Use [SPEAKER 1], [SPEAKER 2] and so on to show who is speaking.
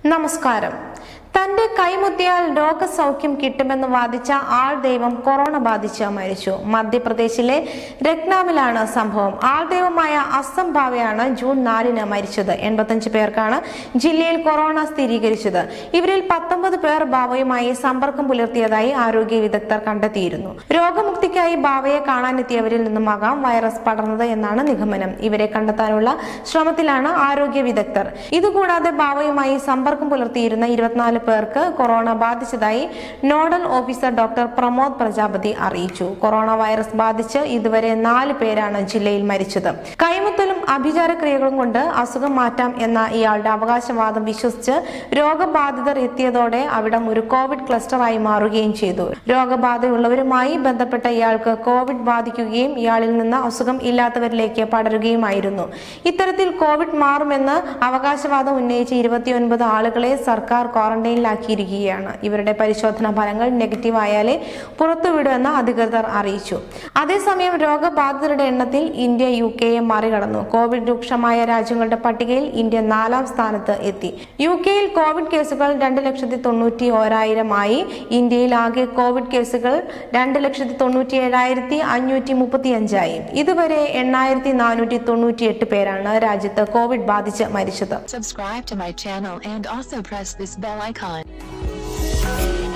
[SPEAKER 1] നമസ്കാരം തന്റെ കൈമുത്തിയാൽ രോഗസൗഖ്യം കിട്ടുമെന്ന് വാദിച്ച ആൾ ദൈവം കൊറോണ ബാധിച്ച് മരിച്ചു മധ്യപ്രദേശിലെ രത്നാമിലാണ് സംഭവം ആൾ ദൈവമായ അസം ഭാവയാണ് ജൂൺ നാലിന് മരിച്ചത് എൺപത്തഞ്ച് പേർക്കാണ് ജില്ലയിൽ കൊറോണ സ്ഥിരീകരിച്ചത് ഇവരിൽ പത്തൊമ്പത് പേർ ബാവയുമായി സമ്പർക്കം പുലർത്തിയതായി ആരോഗ്യ വിദഗ്ധർ കണ്ടെത്തിയിരുന്നു രോഗമുക്തിക്കായി ബാവയെ കാണാനെത്തിയവരിൽ നിന്നുമാകാം വൈറസ് പടർന്നത് എന്നാണ് നിഗമനം ഇവരെ കണ്ടെത്താനുള്ള ശ്രമത്തിലാണ് ആരോഗ്യ വിദഗ്ധർ ഇതുകൂടാതെ ബാവയുമായി സമ്പർക്കം പുലർത്തിയിരുന്ന ഇരുപത്തിനാല് പേർക്ക് കൊറോണ ബാധിച്ചതായി nodal officer doctor Pramod Prajapati അറിയിച്ചു കൊറോണ വൈറസ് ബാധിച്ച് ഇതുവരെ നാല് പേരാണ് ജില്ലയിൽ മരിച്ചത് കൈമുത്തലും അഭിചാര ക്രിയകളും കൊണ്ട് അസുഖം മാറ്റാം എന്ന ഇയാളുടെ അവകാശവാദം വിശ്വസിച്ച് രോഗബാധിതർ എത്തിയതോടെ അവിടം ഒരു കോവിഡ് ക്ലസ്റ്ററായി മാറുകയും ചെയ്തു രോഗബാധയുള്ളവരുമായി ബന്ധപ്പെട്ട ഇയാൾക്ക് കോവിഡ് ബാധിക്കുകയും ഇയാളിൽ നിന്ന് അസുഖം ഇല്ലാത്തവരിലേക്ക് പടരുകയുമായിരുന്നു ഇത്തരത്തിൽ കോവിഡ് മാറുമെന്ന് അവകാശവാദം ഉന്നയിച്ച ഇരുപത്തിയൊൻപത് ആളുകളെ സർക്കാർ ക്വാറന്റൈനിലാക്കിയിരിക്കുകയാണ് ഇവരുടെ പരിശോധനാ ഫലങ്ങൾ നെഗറ്റീവ് ആയാലേ പുറത്തുവിടുമെന്ന് അധികൃതർ അറിയിച്ചു അതേസമയം രോഗബാധിതരുടെ എണ്ണത്തിൽ ഇന്ത്യ യു കെയെ മറികടന്നു കോവിഡ് രൂക്ഷമായ രാജ്യങ്ങളുടെ പട്ടികയിൽ ഇന്ത്യ നാലാം സ്ഥാനത്ത് എത്തി യു കെയിൽ കോവിഡ് കേസുകൾ രണ്ട് ലക്ഷത്തി തൊണ്ണൂറ്റി ഓരായിരമായി ഇന്ത്യയിൽ ആകെ കോവിഡ് കേസുകൾ രണ്ട് ലക്ഷത്തി തൊണ്ണൂറ്റി ഏഴായിരത്തി അഞ്ഞൂറ്റി മുപ്പത്തി അഞ്ചായി ഇതുവരെ എണ്ണായിരത്തി നാനൂറ്റി തൊണ്ണൂറ്റി എട്ട് പേരാണ് രാജ്യത്ത് കോവിഡ് ബാധിച്ച് മരിച്ചത്
[SPEAKER 2] Subscribe to my channel and also press this bell icon.